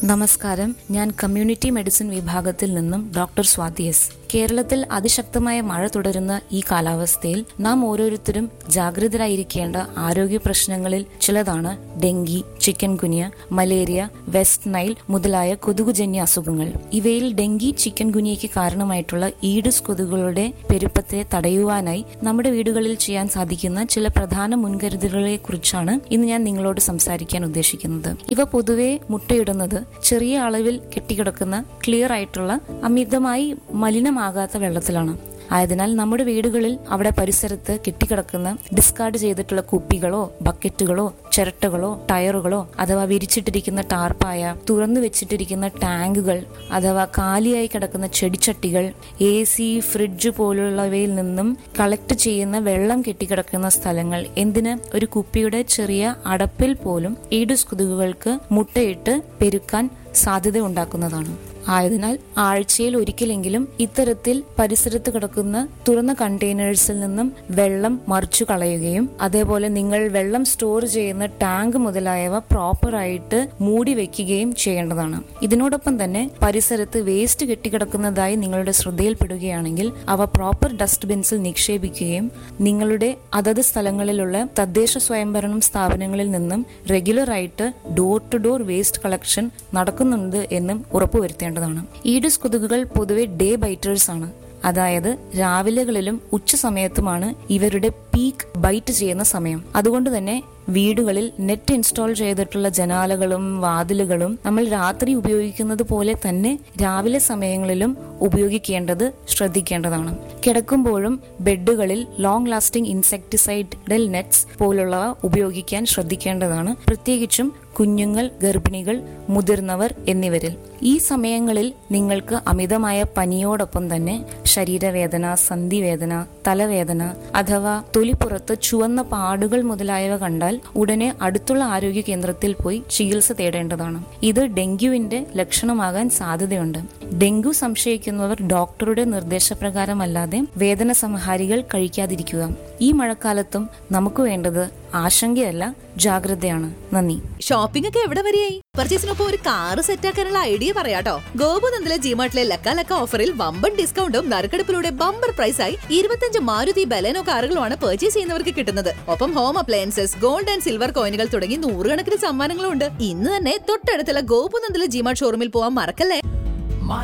നമസ്കാരം ഞാൻ community medicine വിഭാഗത്തിൽ നിന്നും ഡോക്ടർ സ്വാതി എസ് കേരളത്തിൽ അതിശക്തമായ മഴ തുടരുന്ന ഈ കാലാവസ്ഥയിൽ നാം ഓരോരുത്തരും ജാഗ്രതരായിരിക്കേണ്ട ആരോഗ്യ പ്രശ്നങ്ങളിൽ ചിലതാണ് dengue chikungunya malaria west Nile മുതലായ കൊതുകുജന്യ അസുഖങ്ങൾ ഇവയിൽ ഡെങ്കി ചിക്കൻ ഗുനിയയ്ക്ക് കാരണമായിട്ടുള്ള ഈഡിസ് കൊതുകുകളുടെ പെരുപ്പത്തെ തടയുവാനായി നമ്മുടെ വീടുകളിൽ ചെയ്യാൻ സാധിക്കുന്ന ചില പ്രധാന മുൻകരുതലുകളെ കുറിച്ചാണ് ഇന്ന് ഞാൻ നിങ്ങളോട് സംസാരിക്കാൻ ഉദ്ദേശിക്കുന്നത് ഇവ പൊതുവെ മുട്ടയിടുന്നത് ചെറിയ അളവിൽ കെട്ടിക്കിടക്കുന്ന ക്ലിയർ ആയിട്ടുള്ള അമിതമായി മലിനമാകാത്ത വെള്ളത്തിലാണ് ആയതിനാൽ നമ്മുടെ വീടുകളിൽ അവിടെ പരിസരത്ത് കെട്ടിക്കിടക്കുന്ന ഡിസ്കാർഡ് ചെയ്തിട്ടുള്ള കുപ്പികളോ ബക്കറ്റുകളോ ചിരട്ടകളോ ടയറുകളോ അഥവാ വിരിച്ചിട്ടിരിക്കുന്ന ടാർപ്പായ തുറന്നു വെച്ചിട്ടിരിക്കുന്ന ടാങ്കുകൾ അഥവാ കാലിയായി കിടക്കുന്ന ചെടിച്ചട്ടികൾ എ സി ഫ്രിഡ്ജ് പോലുള്ളവയിൽ നിന്നും കളക്ട് ചെയ്യുന്ന വെള്ളം കെട്ടിക്കിടക്കുന്ന സ്ഥലങ്ങൾ എന്തിന് ഒരു കുപ്പിയുടെ ചെറിയ അടപ്പിൽ പോലും ഈഡുസ് കൊതുകുകൾക്ക് മുട്ടയിട്ട് പെരുക്കാൻ സാധ്യത ഉണ്ടാക്കുന്നതാണ് ആയതിനാൽ ആഴ്ചയിൽ ഒരിക്കലെങ്കിലും ഇത്തരത്തിൽ പരിസരത്ത് കിടക്കുന്ന തുറന്ന കണ്ടെയ്നേഴ്സിൽ നിന്നും വെള്ളം മറിച്ചു കളയുകയും അതേപോലെ നിങ്ങൾ വെള്ളം സ്റ്റോർ ചെയ്യുന്ന ടാങ്ക് മുതലായവ പ്രോപ്പറായിട്ട് മൂടി വെക്കുകയും ചെയ്യേണ്ടതാണ് ഇതിനോടൊപ്പം തന്നെ പരിസരത്ത് വേസ്റ്റ് കെട്ടിക്കിടക്കുന്നതായി നിങ്ങളുടെ ശ്രദ്ധയിൽപ്പെടുകയാണെങ്കിൽ അവ പ്രോപ്പർ ഡസ്റ്റ്ബിൻസിൽ നിക്ഷേപിക്കുകയും നിങ്ങളുടെ അതത് സ്ഥലങ്ങളിലുള്ള തദ്ദേശ സ്വയംഭരണം സ്ഥാപനങ്ങളിൽ നിന്നും റെഗുലറായിട്ട് door to door waste collection നടക്കുന്നുണ്ട് എന്നും ഉറപ്പുവരുത്തേണ്ടതാണ് ഈഡിസ് കൊതുകുകൾ പൊതുവെ ഡേ ബൈറ്റേഴ്സ് ആണ് അതായത് രാവിലെകളിലും ഉച്ച സമയത്തുമാണ് ഇവരുടെ പീക്ക് ബൈറ്റ് ചെയ്യുന്ന സമയം അതുകൊണ്ട് തന്നെ വീടുകളിൽ നെറ്റ് ഇൻസ്റ്റാൾ ചെയ്തിട്ടുള്ള ജനാലകളും വാതിലുകളും നമ്മൾ രാത്രി ഉപയോഗിക്കുന്നത് പോലെ തന്നെ രാവിലെ സമയങ്ങളിലും ഉപയോഗിക്കേണ്ടത് ശ്രദ്ധിക്കേണ്ടതാണ് കിടക്കുമ്പോഴും ബെഡുകളിൽ ലോങ് ലാസ്റ്റിംഗ് ഇൻസെക്ടിസൈഡൽ നെറ്റ്സ് പോലുള്ളവ ഉപയോഗിക്കാൻ ശ്രദ്ധിക്കേണ്ടതാണ് പ്രത്യേകിച്ചും കുഞ്ഞുങ്ങൾ ഗർഭിണികൾ മുതിർന്നവർ എന്നിവരിൽ ഈ സമയങ്ങളിൽ നിങ്ങൾക്ക് അമിതമായ പനിയോടൊപ്പം തന്നെ ശരീരവേദന സന്ധിവേദന തലവേദന അഥവാ തൊലിപ്പുറത്ത് ചുവന്ന പാടുകൾ മുതലായവ കണ്ടാൽ ഉടനെ അടുത്തുള്ള ആരോഗ്യ കേന്ദ്രത്തിൽ പോയി ചികിത്സ തേടേണ്ടതാണ് ഇത് ഡെങ്കുവിന്റെ ലക്ഷണമാകാൻ സാധ്യതയുണ്ട് ഡെങ്കു സംശയിക്കുന്നവർ ഡോക്ടറുടെ നിർദ്ദേശപ്രകാരമല്ലാതെ വേദന സംഹാരികൾ കഴിക്കാതിരിക്കുക ഈ മഴക്കാലത്തും നമുക്ക് വേണ്ടത് ആശങ്കയല്ല ജാഗ്രതയാണ് നന്ദി ഷോപ്പിംഗ് ഒക്കെ എവിടെ വരെയായി പർച്ചേസിനൊപ്പം ഒരു കാറ് സെറ്റാക്കാനുള്ള ഐഡിയ പറയാട്ടോ ഗോപുനന്ദിലെ ജിമാർട്ടിലെ ലക്ക ലക്ക ഓഫറിൽ വമ്പൻ ഡിസ്കൗണ്ടും നറുക്കെടുപ്പിലൂടെ ബമ്പർ പ്രൈസായി ഇരുപത്തഞ്ച് മാരുതി ബലേനോ കാറുകളുമാണ് പർച്ചേസ് ചെയ്യുന്നവർക്ക് കിട്ടുന്നത് ഒപ്പം home appliances gold and silver കോയിനുകൾ തുടങ്ങി നൂറുകണക്കിന് സമ്മാനങ്ങളും ഉണ്ട് ഇന്ന് തന്നെ തൊട്ടടുത്തുള്ള ഗോപുനന്ദിലെ ജിമാർട്ട് ഷോറൂമിൽ പോവാൻ മറക്കല്ലേ